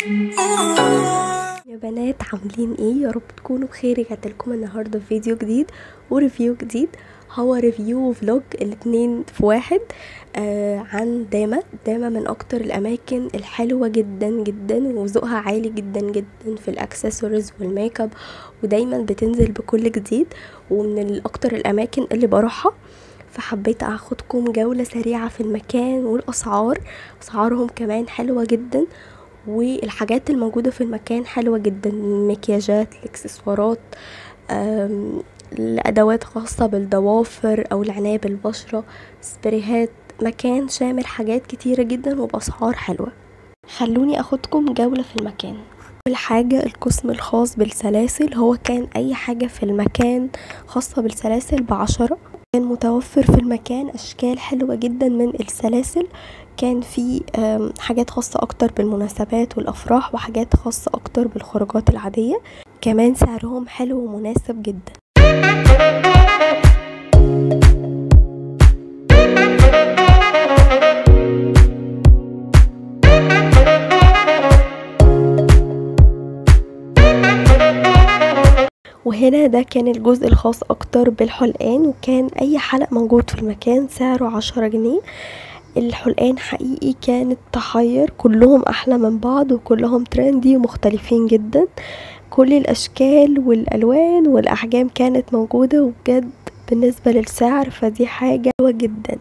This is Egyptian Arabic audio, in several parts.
يا بنات عاملين ايه يا رب تكونوا بخير رجعت لكم النهارده في فيديو جديد وريفيو جديد هو ريفيو وفلوج الاتنين في واحد آه عن داما داما من اكتر الاماكن الحلوه جدا جدا وذوقها عالي جدا جدا في الاكسسوارز والميك اب ودايما بتنزل بكل جديد ومن اكتر الاماكن اللي بروحها فحبيت اخدكم جولة سريعة في المكان والاسعار اسعارهم كمان حلوة جدا والحاجات الموجودة في المكان حلوة جدا المكياجات الاكسسوارات آم، الادوات خاصة بالضوافر او العناية بالبشرة سبريهات مكان شامل حاجات كتيرة جدا وباسعار حلوة خلوني اخدكم جولة في المكان اول حاجة القسم الخاص بالسلاسل هو كان اي حاجة في المكان خاصة بالسلاسل بعشرة كان متوفر في المكان اشكال حلوة جدا من السلاسل كان في آم، حاجات خاصة اكتر بالمناسبات والافراح وحاجات خاصة اكتر بالخروجات العادية كمان سعرهم حلو ومناسب جدا وهنا ده كان الجزء الخاص اكتر بالحلقان وكان اي حلق موجود في المكان سعره عشرة جنيه الحلقان حقيقي كانت تحير كلهم احلى من بعض وكلهم ترندي ومختلفين جدا كل الاشكال والالوان والاحجام كانت موجودة وبجد بالنسبة للسعر فدي حاجة حلوة جدا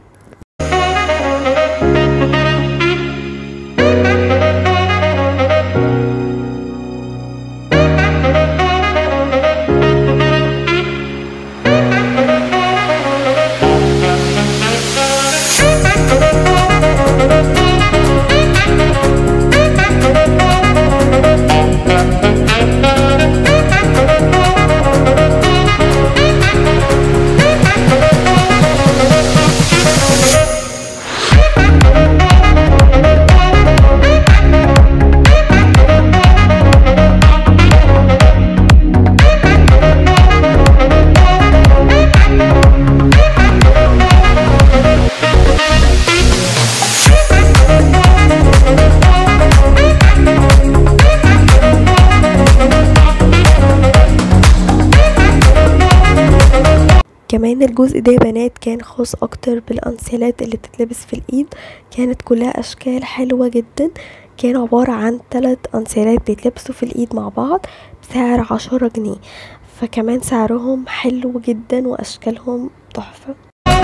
كمان الجزء ده يا بنات كان خاص اكتر بالانسيالات اللي بتتلبس في الايد كانت كلها اشكال حلوة جدا كان عبارة عن ثلاث انسيالات بيتلبسوا في الايد مع بعض بسعر عشرة جنيه فكمان سعرهم حلو جدا واشكالهم تحفة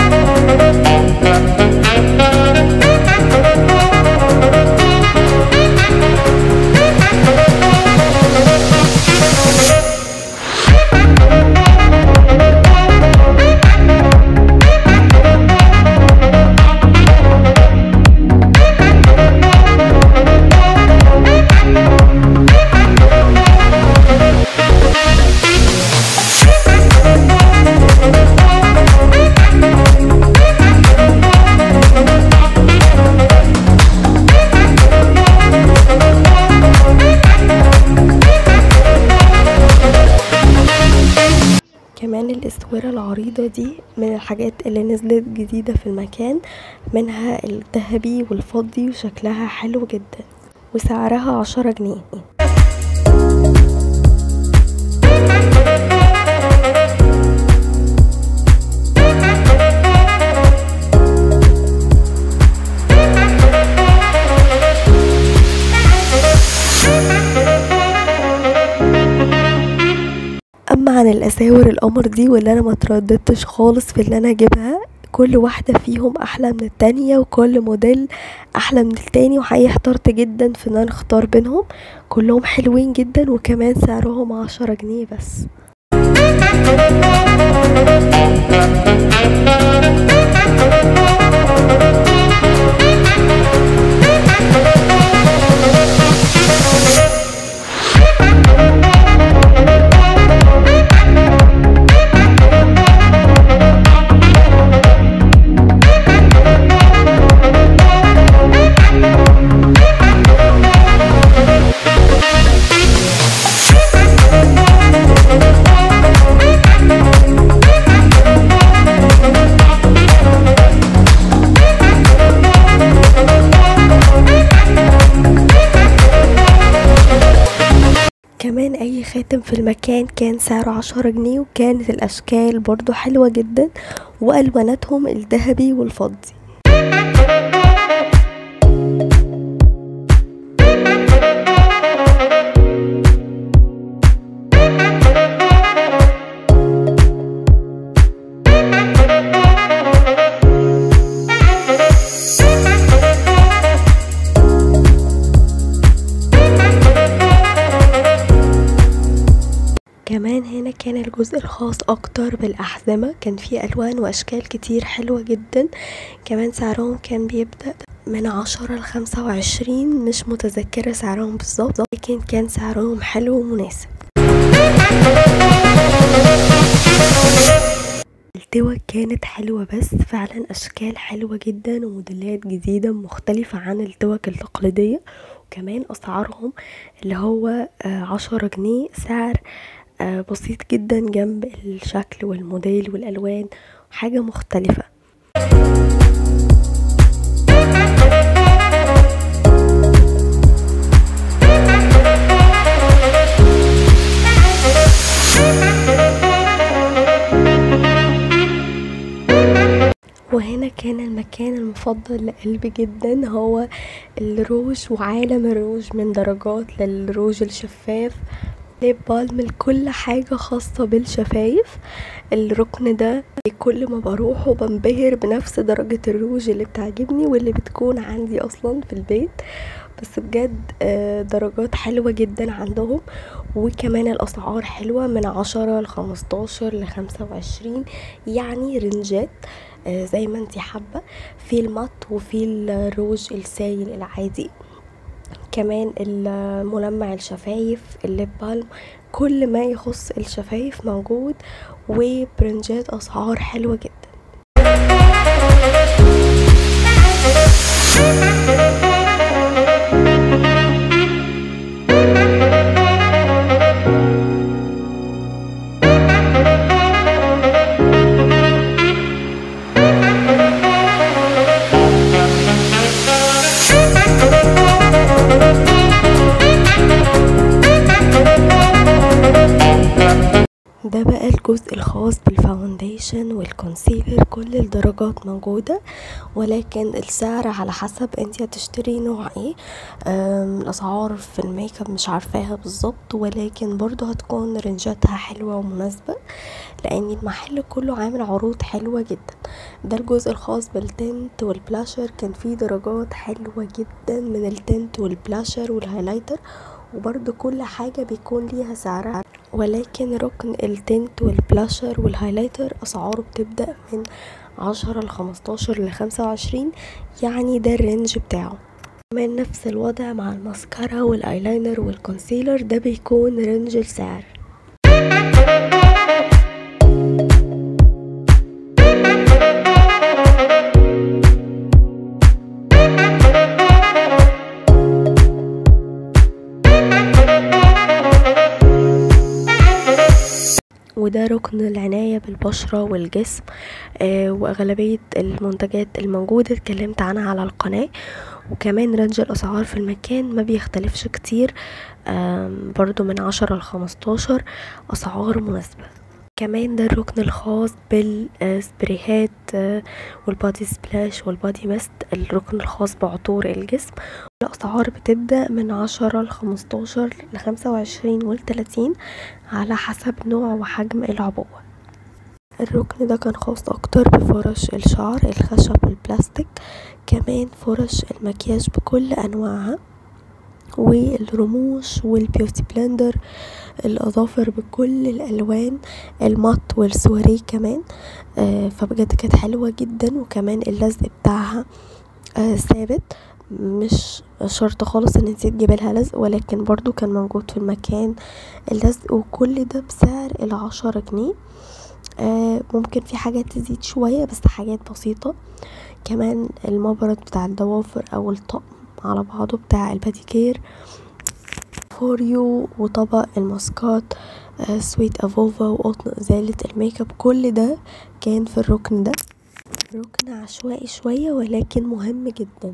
كمان الاسورة العريضة دي من الحاجات اللي نزلت جديدة في المكان منها الذهبي والفضي وشكلها حلو جدا وسعرها عشرة جنيه اما عن الاساور القمر دي واللي انا ما ترددتش خالص في اللي انا اجيبها كل واحدة فيهم احلى من التانية وكل موديل احلى من التاني وحقيقي احترت جدا في ان انا اختار بينهم كلهم حلوين جدا وكمان سعرهم عشرة جنيه بس كمان اي خاتم في المكان كان سعره عشرة جنيه وكانت الاشكال برضو حلوة جدا والواناتهم الذهبي والفضي كمان هنا كان الجزء الخاص اكتر بالاحزمة كان فيه الوان واشكال كتير حلوة جدا كمان سعرهم كان بيبدأ من عشرة لخمسة وعشرين مش متذكرة سعرهم بالظبط لكن كان سعرهم حلو ومناسب التوك كانت حلوة بس فعلا أشكال حلوة جدا وموديلات جديدة مختلفة عن التوك التقليدية وكمان أسعارهم اللي هو عشرة جنيه سعر بسيط جدا جنب الشكل والموديل والألوان حاجة مختلفة وهنا كان المكان المفضل لقلبي جدا هو الروج وعالم الروج من درجات للروج الشفاف ليب بالم لكل حاجة خاصة بالشفايف الركن ده كل ما بروحه بنبهر بنفس درجة الروج اللي بتعجبني واللي بتكون عندي اصلا في البيت بس بجد درجات حلوة جدا عندهم وكمان الاسعار حلوة من عشرة لخمستاشر لخمسة وعشرين يعني رنجات زي ما انتي حابة في المط وفي الروج السايل العادي كمان الملمع الشفايف الليب بالم كل ما يخص الشفايف موجود وبرنجات اسعار حلوه جدا ده بقى الجزء الخاص بالفاونديشن والكونسيلر كل الدرجات موجودة ولكن السعر على حسب انت هتشتري نوع ايه الاسعار في الميك اب مش عارفاها بالظبط ولكن برضو هتكون رنجاتها حلوة ومناسبة لان المحل كله عامل عروض حلوة جدا ده الجزء الخاص بالتنت والبلاشر كان فيه درجات حلوة جدا من التنت والبلاشر والهايلايتر وبرضو كل حاجة بيكون ليها سعرها ولكن ركن التنت والبلاشر والهايلايتر اسعاره بتبدأ من عشرة لخمستاشر لخمسة وعشرين يعني ده الرينج بتاعه كمان نفس الوضع مع الماسكارا والايلاينر والكونسيلر ده بيكون رينج السعر وده ركن العناية بالبشرة والجسم آه وأغلبية المنتجات الموجودة اتكلمت عنها على القناة وكمان رينج الأسعار في المكان ما بيختلفش كتير آه برضو من عشرة لخمستاشر أسعار مناسبة كمان ده الركن الخاص بالسبريهات والبادي سبلاش والبادي ميست الركن الخاص بعطور الجسم الأسعار بتبدأ من عشرة لخمستاشر لخمسة وعشرين والتلاتين على حسب نوع وحجم العبوة الركن ده كان خاص اكتر بفرش الشعر الخشب والبلاستيك كمان فرش المكياج بكل انواعها والرموش والبيوتي بلندر الاظافر بكل الالوان المط والسواريه كمان آه فبجد كانت حلوه جدا وكمان اللزق بتاعها آه ثابت مش شرط خالص ان انت تجيبي لها لزق ولكن برضو كان موجود في المكان اللزق وكل ده بسعر العشرة جنيه آه ممكن في حاجات تزيد شوية بس حاجات بسيطة كمان المبرد بتاع الضوافر او الطقم على بعضه بتاع الباديكير فوريو وطبق الماسكات آه سويت افوفا وقطن ازالة الميك اب كل ده كان في الركن ده ركن عشوائي شوية ولكن مهم جدا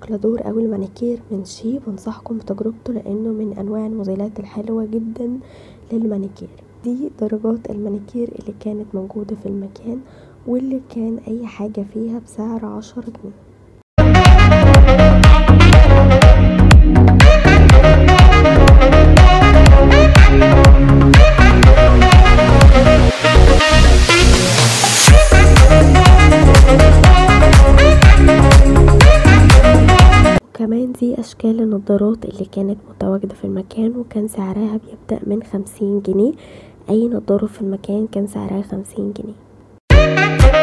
كلادور او المانيكير من شي بنصحكم بتجربته لانه من انواع المزيلات الحلوة جدا للمانيكير دي درجات المانيكير اللي كانت موجودة في المكان واللي كان اي حاجة فيها بسعر عشرة جنيه كمان دي اشكال النضارات اللي كانت متواجدة في المكان وكان سعرها بيبدأ من خمسين جنيه اي نضارة في المكان كان سعرها خمسين جنيه